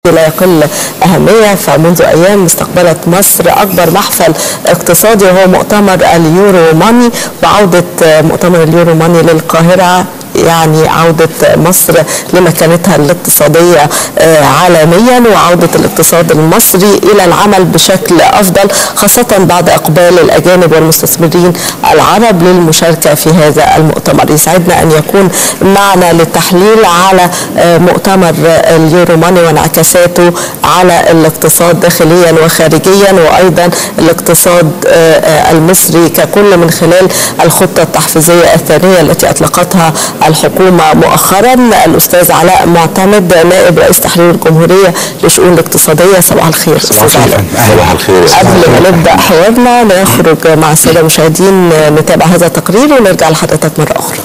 لا يقل أهمية فمنذ أيام استقبلت مصر أكبر محفل اقتصادي وهو مؤتمر اليورو ماني وعودة مؤتمر اليورو ماني للقاهرة يعني عودة مصر لمكانتها الاقتصادية عالميا وعودة الاقتصاد المصري إلى العمل بشكل أفضل خاصة بعد إقبال الأجانب والمستثمرين العرب للمشاركة في هذا المؤتمر يسعدنا أن يكون معنا للتحليل على مؤتمر اليورو ماني وانعكاساته على الاقتصاد داخليا وخارجيا وأيضا الاقتصاد المصري ككل من خلال الخطة التحفيزية الثانية التي أطلقتها الحكومة مؤخرا الأستاذ علاء معتمد نائب رئيس تحرير الجمهورية للشؤون الاقتصادية صباح الخير صباح الخير صباح الخير قبل ما نبدأ حوارنا نخرج مع السادة المشاهدين نتابع هذا التقرير ونرجع لحضرتك مرة أخرى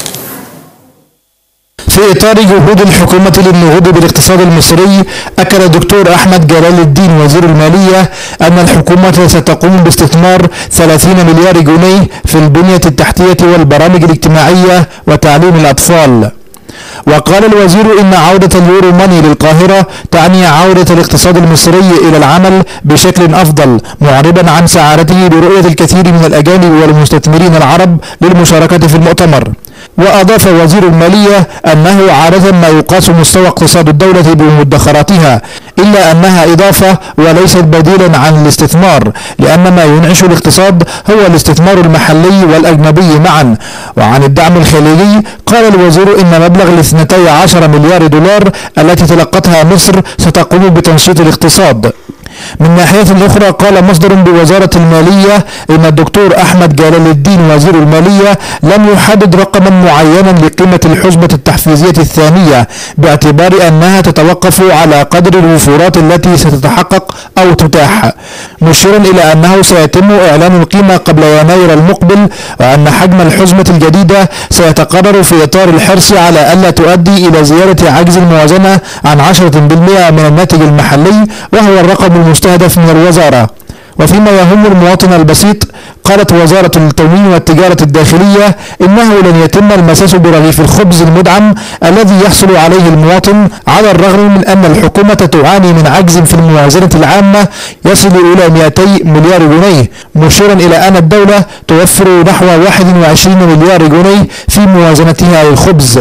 في إطار جهود الحكومة للنهوض بالاقتصاد المصري أكد الدكتور أحمد جلال الدين وزير المالية أن الحكومة ستقوم باستثمار 30 مليار جنيه في البنية التحتية والبرامج الاجتماعية وتعليم الأطفال وقال الوزير إن عودة اليورو ماني للقاهرة تعني عودة الاقتصاد المصري إلى العمل بشكل أفضل معربا عن سعادته برؤية الكثير من الأجانب والمستثمرين العرب للمشاركة في المؤتمر وأضاف وزير المالية أنه عادة ما يقاس مستوى اقتصاد الدولة بمدخراتها إلا أنها إضافة وليست بديلا عن الاستثمار لأن ما ينعش الاقتصاد هو الاستثمار المحلي والأجنبي معا وعن الدعم الخليجي قال الوزير إن مبلغ الاثنتي عشر مليار دولار التي تلقتها مصر ستقوم بتنشيط الاقتصاد من ناحية أخرى قال مصدر بوزارة المالية إن الدكتور أحمد جلال الدين وزير المالية لم يحدد رقما معينا لقيمة الحسبة التحفيزية الثانية باعتبار أنها تتوقف على قدر الوفورات التي ستتحقق أو تتاح مشيرا إلى أنه سيتم إعلان القيمة قبل يناير المقبل وأن حجم الحزمة الجديدة سيتقرر في إطار الحرص على ألا تؤدي إلى زيادة عجز الموازنة عن 10% من الناتج المحلي وهو الرقم المستهدف من الوزارة وفيما يهم المواطن البسيط قالت وزارة التموين والتجارة الداخلية إنه لن يتم المساس برغيف الخبز المدعم الذي يحصل عليه المواطن على الرغم من أن الحكومة تعاني من عجز في الموازنة العامة يصل إلى 200 مليار جنيه مشيرا إلى أن الدولة توفر نحو 21 مليار جنيه في موازنتها للخبز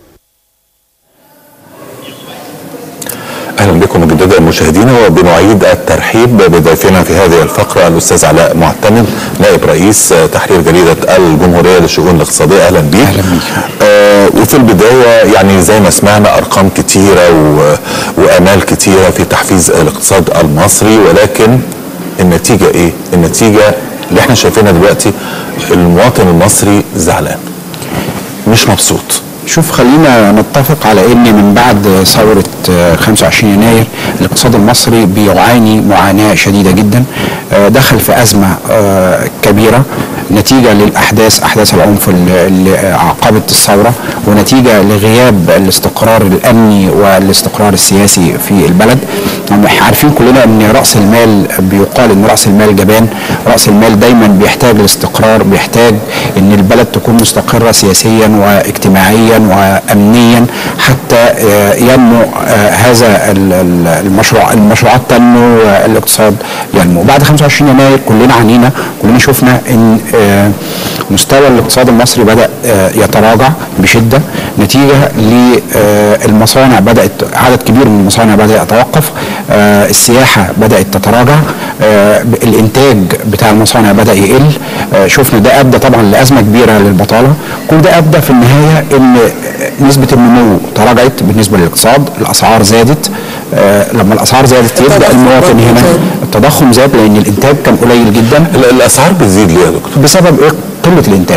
اهلا بكم مجددا مشاهدينا وبنعيد الترحيب بضيفنا في هذه الفقره الاستاذ علاء معتمد نائب رئيس تحرير جريده الجمهوريه للشؤون الاقتصاديه اهلا بيك اهلا بيك آه وفي البدايه يعني زي ما سمعنا ارقام كتيره و... وامال كتيره في تحفيز الاقتصاد المصري ولكن النتيجه ايه؟ النتيجه اللي احنا شايفينها دلوقتي المواطن المصري زعلان مش مبسوط شوف خلينا نتفق على ان من بعد ثورة 25 يناير الاقتصاد المصري بيعاني معاناة شديدة جدا دخل في أزمة كبيرة نتيجة للأحداث أحداث العنف اللي عقبت الثورة ونتيجة لغياب الاستقرار الأمني والاستقرار السياسي في البلد عارفين كلنا أن رأس المال بيقال أن رأس المال جبان رأس المال دايما بيحتاج الاستقرار بيحتاج أن البلد تكون مستقرة سياسيا واجتماعيا وأمنيا حتى ينمو هذا المشروع المشروعات تنمو والاقتصاد ينمو بعد 25 يناير كلنا عنينا كلنا شفنا ان مستوى الاقتصاد المصري بدا يتراجع بشده نتيجه للمصانع بدات عدد كبير من المصانع بدا يتوقف السياحه بدات تتراجع الانتاج بتاع المصانع بدا يقل شفنا ده ادى طبعا لازمه كبيره للبطاله كل ده ادى في النهايه ان نسبه النمو تراجعت بالنسبه للاقتصاد الاسعار زادت لما الاسعار زادت يبدا المواطن هنا التضخم زاد لان الانتاج كان قليل جدا الاسعار بتزيد ليه يا دكتور؟ بسبب ايه قله الانتاج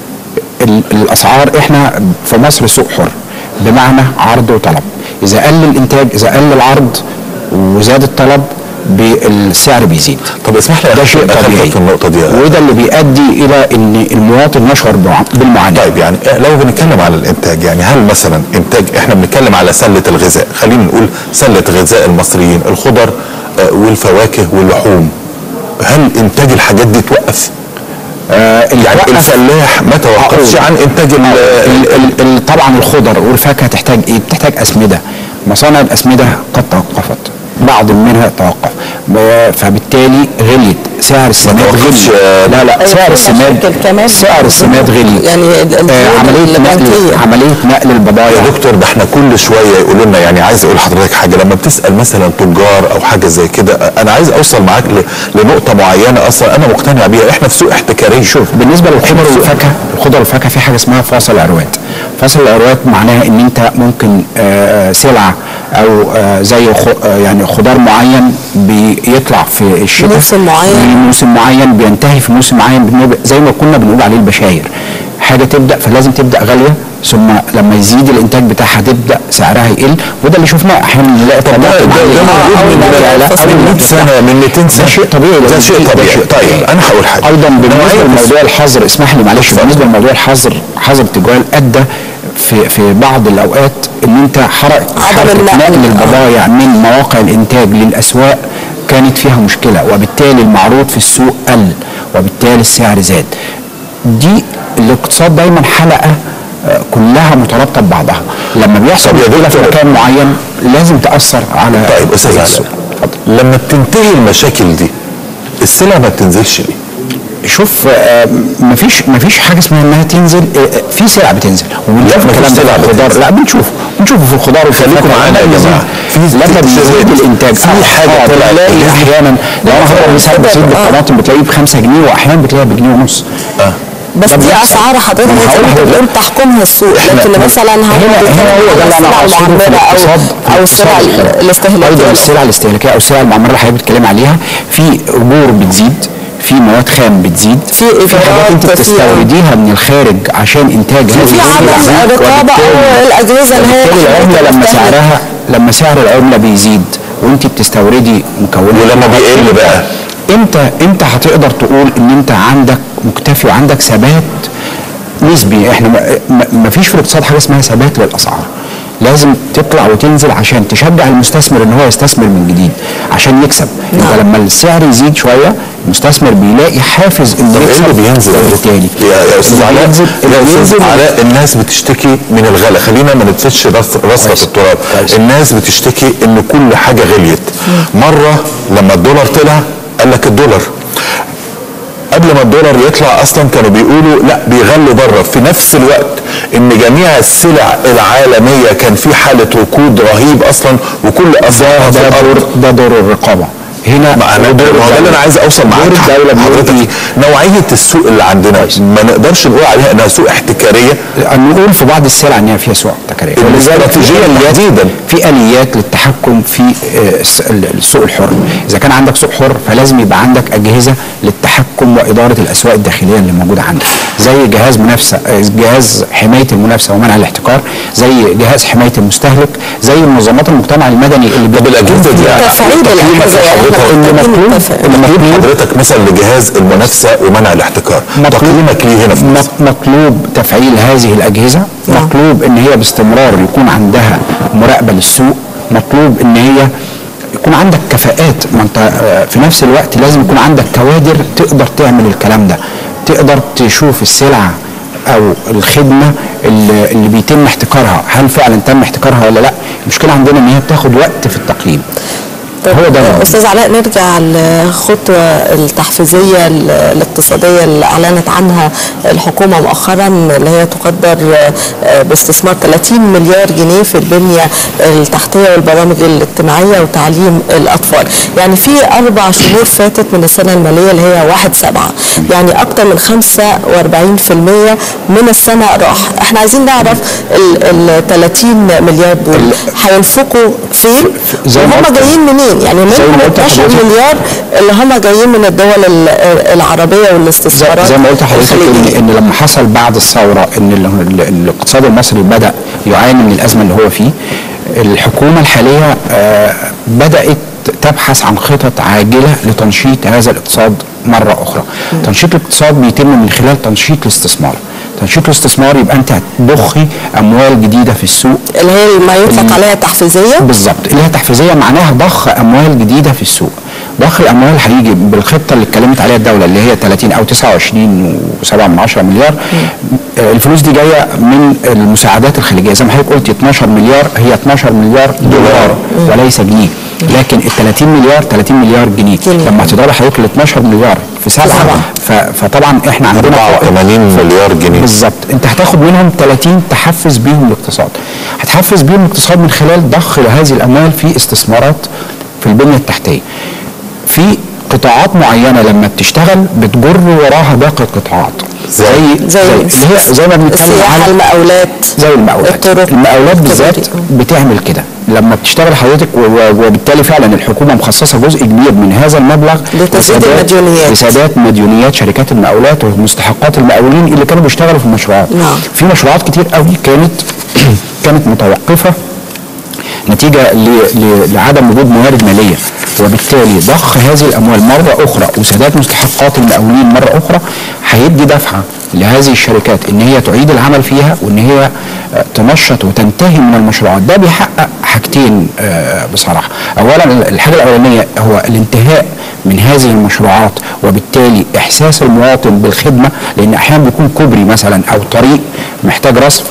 الاسعار احنا في مصر سوق حر بمعنى عرض وطلب اذا قل الانتاج اذا قل العرض وزاد الطلب بالسعر بيزيد طب اسمح لي ده شيء طبيعي في النقطه دي وده اللي بيؤدي الى ان المواطن يشعر بالمعاناه طيب يعني لو بنتكلم على الانتاج يعني هل مثلا انتاج احنا بنتكلم على سله الغذاء خلينا نقول سله غذاء المصريين الخضر والفواكه واللحوم هل انتاج الحاجات دي توقف؟ آه يعني الفلاح ما توقفش عن انتاج ال ال ال طبعا الخضر والفاكهه تحتاج ايه؟ بتحتاج اسمده مصانع الاسمده قد توقفت بعض منها التوقف ب- فبالتالي غليت سعر السماد توقفش، غلي آه، لا لا أيوة، سعر في السماد مشاكل كمان سعر السماد غلي يعني ال- ال- آه عمليه نقل البنكية. عمليه نقل البضائع يا دكتور ده احنا كل شويه يقولوا لنا يعني عايز اقول لحضرتك حاجه لما بتسال مثلا تجار او حاجه زي كده انا عايز اوصل معاك ل- لنقطه معينه اصلا انا مقتنع بيها احنا في سوق احتكاري شوف بالنسبه للخضر والفاكهه الخضر والفاكهه في حاجه اسمها فاصل عروات فاصل العروات معناها ان انت ممكن آه، سلعه او آه، زي خ- آه، يعني خضار معين بيطلع في الشتاء موسم معين. في موسم معين بينتهي في موسم معين بنبقى- زي ما كنا بنقول عليه البشاير حاجه تبدا فلازم تبدا غاليه ثم لما يزيد الانتاج بتاعها تبدا سعرها يقل وده اللي شفناه احيانا نلاقي طب ده طماطم ده عالية. ده موجود أو من لا، لا، فصل أو من 100 لا. سنه من 200 سنه ده شيء طبيعي ده لازم شيء ده طبيعي شيء طيب طبيعي. انا هقول حاجه ايضا بالنسبه نوعية لموضوع الحظر اسمح لي معلش اتفضل. بالنسبه لموضوع الحظر حظر التجوال ادى في في بعض الاوقات ان انت حرق حركه النقل. نقل البضائع من مواقع الانتاج للاسواق كانت فيها مشكله وبالتالي المعروض في السوق قل وبالتالي السعر زاد دي الاقتصاد دايما حلقه آه، كلها مترابطه ببعضها لما بيحصل طب يا مشكله في دكتور- مكان معين لازم تاثر على طيب استاذ باقي علاء السوق. لما بتنتهي المشاكل دي السلع ما بتنزلش ليه؟ شوف آه، مفيش مفيش حاجه اسمها انها تنزل آه، آه، في سلع بتنزل وبنشوف مفيش الكلام ده سلع في الخضار بتنزل. لا بنشوفه بنشوفه في الخضار وفي خليكم الفاكهة. معانا يا لما جماعة. بيزيد- في لما تكتشفات. بيزيد الانتاج في حاجة آه، طلعت بتلاقي جديدة. احيانا لو انا هضرب مثال بسيط بالطماطم بتلاقيه ب 5 جنيه واحيانا بتلاقيها بجنيه ونص اه بس ده دي بيحصل. اسعار حضرتك ما أنا هقول انت لحضرتك. بتقول تحكمها السوق لكن مثلا هنا هنا هو ده اللي انا السلع اقصده في المعمره او الاقتصاد في او السلع الاقتصاد الحر. الاستهلاكيه ايضا السلع الاستهلاكيه او السلع المعمره اللي حضرتك بتتكلم عليها في اجور بتزيد في مواد خام بتزيد في حاجات انت إيجارات، في- بتستورديها من الخارج عشان انتاج هذه في السلع. عدم رقابه او وبالتالي- الاجهزه اللي هي وبالتالي العمله لما بتستهلك. سعرها لما سعر العمله بيزيد وانت بتستوردي مكونات ولما بيقل بقى؟ امتى امتى هتقدر تقول ان انت عندك مكتفي وعندك ثبات نسبي احنا ما- ما ما فيش في الاقتصاد حاجه اسمها ثبات للاسعار لازم تطلع وتنزل عشان تشجع المستثمر ان هو يستثمر من جديد عشان يكسب انت لما السعر يزيد شويه المستثمر بيلاقي حافز انه طب ايه يكسب اللي بينزل بالتالي يا يا استاذ اللي علاء بينزل اللي يا استاذ بينزل علاء الناس بتشتكي من الغلا خلينا ما نتفتش رص- رصه كويس. التراب كويس. الناس بتشتكي ان كل حاجه غليت مره لما الدولار طلع قال لك الدولار قبل ما الدولار يطلع اصلا كانوا بيقولوا لا بيغلوا بره في نفس الوقت ان جميع السلع العالميه كان في حاله ركود رهيب اصلا وكل اسعارها في ده الارض دور ده دور الرقابه هنا ما انا دور ما هو ده اللي انا عايز اوصل معاك دور الدوله بيقول حضرتك إيه؟ نوعيه السوق اللي عندنا ما نقدرش نقول عليها انها سوق احتكاريه نقول في بعض السلع ان هي فيها سوق احتكاريه الاستراتيجية في آليات- تحديداً. في اليات للتحكم في آه، الس- ال- السوق الحر اذا كان عندك سوق حر فلازم يبقى عندك اجهزه للتحكم واداره الاسواق الداخليه اللي موجوده عندك زي جهاز منافسه آه، جهاز حمايه المنافسه ومنع الاحتكار زي جهاز حمايه المستهلك زي منظمات المجتمع المدني اللي طب الاجهزه دي تفعيل تقييمك الأجهزة يعني لحضرتك إحنا اللي محتاجين مطلوب نتفق. اللي مطلوب حضرتك مثلا لجهاز المنافسه ومنع الاحتكار تقييمك ليه هنا في مصر؟ مط- مطلوب تفعيل هذه الأجهزة نعم. مطلوب ان هي باستمرار يكون عندها مراقبة للسوق مطلوب ان هي يكون عندك كفاءات ما انت آه، في نفس الوقت لازم يكون عندك كوادر تقدر تعمل الكلام ده تقدر تشوف السلعة او الخدمة اللي, اللي بيتم احتكارها هل فعلا تم احتكارها ولا لا المشكلة عندنا ان هي بتاخد وقت في التقييم طب هو ده المهم. استاذ علاء نرجع للخطوه التحفيزيه ال- الاقتصاديه اللي اعلنت عنها الحكومه مؤخرا اللي هي تقدر آه، باستثمار 30 مليار جنيه في البنيه التحتيه والبرامج الاجتماعيه وتعليم الاطفال يعني في اربع شهور فاتت من السنه الماليه اللي هي 1 7 يعني اكثر من 45% من السنه راح احنا عايزين نعرف ال 30 مليار دول هينفقوا فين زي ما وهم قلت- جايين منين يعني زي ما منهم قلت 12 لحضرتك. مليار اللي هم جايين من الدول ال- العربيه زي, والاستثمارات زي ما قلت لحضرتك ان, الخليجية. ان لما حصل بعد الثوره ان ال- ال- الاقتصاد المصري بدا يعاني من الازمه اللي هو فيه الحكومه الحاليه آه، بدات تبحث عن خطط عاجله لتنشيط هذا الاقتصاد مره اخرى. تنشيط الاقتصاد بيتم من خلال تنشيط الاستثمار. تنشيط الاستثمار يبقى انت هتضخي اموال جديده في السوق اللي هي ما يطلق عليها تحفيزيه بالظبط اللي هي تحفيزيه معناها ضخ اموال جديده في السوق ضخ الاموال هيجي بالخطه اللي اتكلمت عليها الدوله اللي هي 30 او 29 و7 من 10 مليار آه، الفلوس دي جايه من المساعدات الخليجيه زي ما حضرتك قلت 12 مليار هي 12 مليار دولار وليس جنيه لكن ال 30 مليار 30 مليار جنيه جنيه. لما تضرب حضرتك ال 12 مليار في سبعه سبعة. ف- فطبعا احنا عندنا 84 مليار جنيه بالظبط انت هتاخد منهم 30 تحفز بيهم الاقتصاد هتحفز بيهم الاقتصاد من خلال ضخ هذه الاموال في استثمارات في البنيه التحتيه في قطاعات معينه لما بتشتغل بتجر وراها باقي القطاعات زي- زي اللي هي زي ما بنتكلم السياحه على المقاولات زي المقاولات الطرق المقاولات بالذات الكباري. بتعمل كده لما بتشتغل حضرتك و- و- وبالتالي فعلا الحكومه مخصصه جزء كبير من هذا المبلغ لتسديد لسداد- المديونيات. لسداد مديونيات شركات المقاولات ومستحقات المقاولين اللي كانوا بيشتغلوا في المشروعات نعم. في مشروعات كتير قوي كانت كانت متوقفه نتيجه ل- ل- لعدم وجود موارد ماليه وبالتالي ضخ هذه الاموال مره اخرى وسداد مستحقات المقاولين مره اخرى هيدي دفعه لهذه الشركات ان هي تعيد العمل فيها وان هي آه، تنشط وتنتهي من المشروعات ده بيحقق حاجتين آه، بصراحه اولا الحاجه الاولانيه هو الانتهاء من هذه المشروعات وبالتالي احساس المواطن بالخدمه لان احيانا بيكون كوبري مثلا او طريق محتاج رصف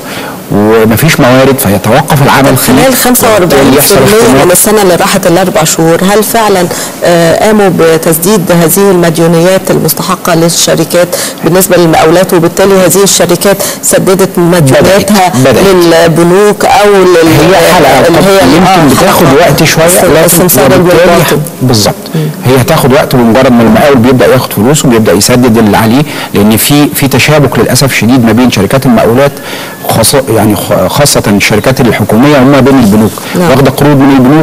ومفيش موارد فيتوقف العمل فيه خلال 45% وبالتالي يحصل اختناق. من السنه اللي راحت الاربع شهور هل فعلا آه، قاموا بتسديد هذه المديونيات المستحقه للشركات بالنسبه للمقاولات وبالتالي هذه الشركات سددت مديونياتها بدأت. للبنوك او لل هي حلقه اللي هي يمكن آه، بتاخد حلقة. وقت شويه لكن استمثال وبالتالي الباطن. بالظبط هي هتاخد وقت بمجرد ما المقاول بيبدا ياخد فلوسه وبيبدا يسدد اللي عليه لان في في تشابك للاسف شديد ما بين شركات المقاولات خاصه يعني خ- خاصه الشركات الحكوميه وما بين البنوك نعم. واخده قروض من البنوك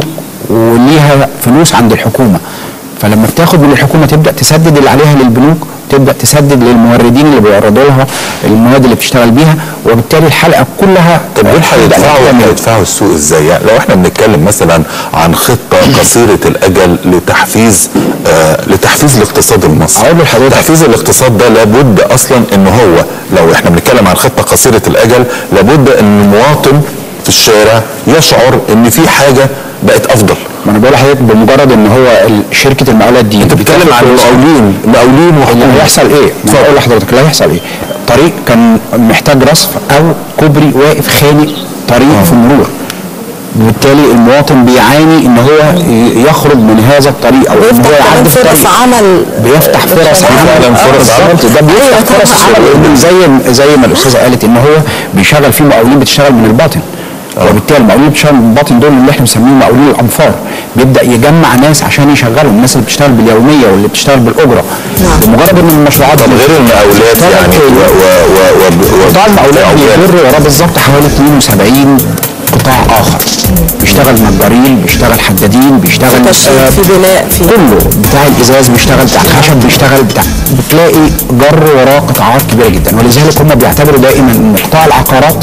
وليها فلوس عند الحكومه فلما بتاخد من الحكومه تبدا تسدد اللي عليها للبنوك تبدا تسدد للموردين اللي بيوردوا لها المواد اللي بتشتغل بيها وبالتالي الحلقه كلها طب دول هتبدأ هيدفعوا تعمل. هيدفعوا السوق ازاي؟ يعني لو احنا بنتكلم مثلا عن خطه قصيره الاجل لتحفيز آه لتحفيز الاقتصاد المصري. أقول لحضرتك. تحفيز الاقتصاد ده لابد اصلا ان هو لو احنا بنتكلم عن خطه قصيره الاجل لابد ان المواطن في الشارع يشعر ان في حاجه بقت افضل. ما انا بقول لحضرتك بمجرد ان هو ال- شركه المقاولات دي انت بتتكلم عن المقاولين مقاولين اللي وحكومه. هيحصل ايه؟ ما أنا بقول لحضرتك اللي هيحصل ايه؟ طريق كان محتاج رصف او كوبري واقف خانق طريق في المرور وبالتالي المواطن بيعاني ان هو ي- يخرج من هذا الطريق او ان هو بيفتح كمان يعدي في فرص الطريق عمل بيفتح فرص للشباب. عمل فعلاً فرص آه، عمل. بالظبط. ده أيوة بيفتح فرص طبعاً. عمل لأن زي زي ما الاستاذه قالت ان هو بيشغل فيه مقاولين بتشتغل من الباطن وبالتالي المقاولين اللي بتشتغل من الباطن دول اللي احنا بنسميهم مقاولين الامفار بيبدا يجمع ناس عشان يشغلهم الناس اللي بتشتغل باليوميه واللي بتشتغل بالاجره بمجرد ان المشروعات طب دي غير المقاولات بتشتغل يعني في- و و و و قطاع المقاولات بيجر وراه بالظبط حوالي 72 قطاع اخر بيشتغل نجارين بيشتغل حدادين بيشتغل تشييد آه، في بناء في كله بتاع الازاز بيشتغل بتاع الخشب بيشتغل بتاع بتلاقي جر وراه قطاعات كبيره جدا ولذلك هم بيعتبروا دائما ان قطاع العقارات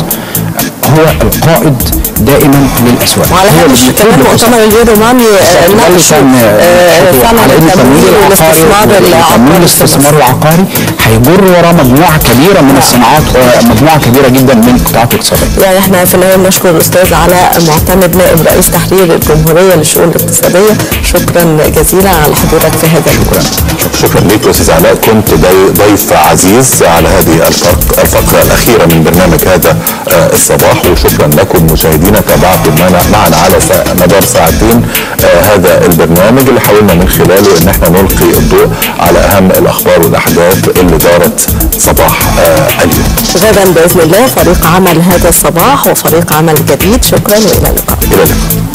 هو القائد دائما للاسواق وعلى هو اللي هامش بيقود كمان الأسواق. مؤتمر اليوروماني آه، بالظبط. ده اللي ناقشوا كان آه، شكله فعلا على ان التمويل والاستثمار التمويل العقاري الاستثمار العقاري هيجر وراه مجموعه كبيره من الصناعات ومجموعه كبيره جدا من القطاعات الاقتصاديه يعني احنا في النهايه بنشكر الاستاذ علاء معتمد نائب رئيس تحرير الجمهوريه للشؤون الاقتصاديه شكرا جزيلا على حضورك في هذا شكرا شكرا ليك يا استاذ علاء كنت ضي- ضيف عزيز على هذه الفق- الفقره الاخيره من برنامج هذا آه، الصباح وشكرا لكم مشاهدينا تابعتم معنا معنا على سا- مدار ساعتين آه، هذا البرنامج اللي حاولنا من خلاله ان احنا نلقي الضوء على اهم الاخبار والاحداث اللي دارت صباح آه، اليوم غدا باذن الله فريق عمل هذا الصباح وفريق عمل جديد شكرا والى اللقاء الى اللقاء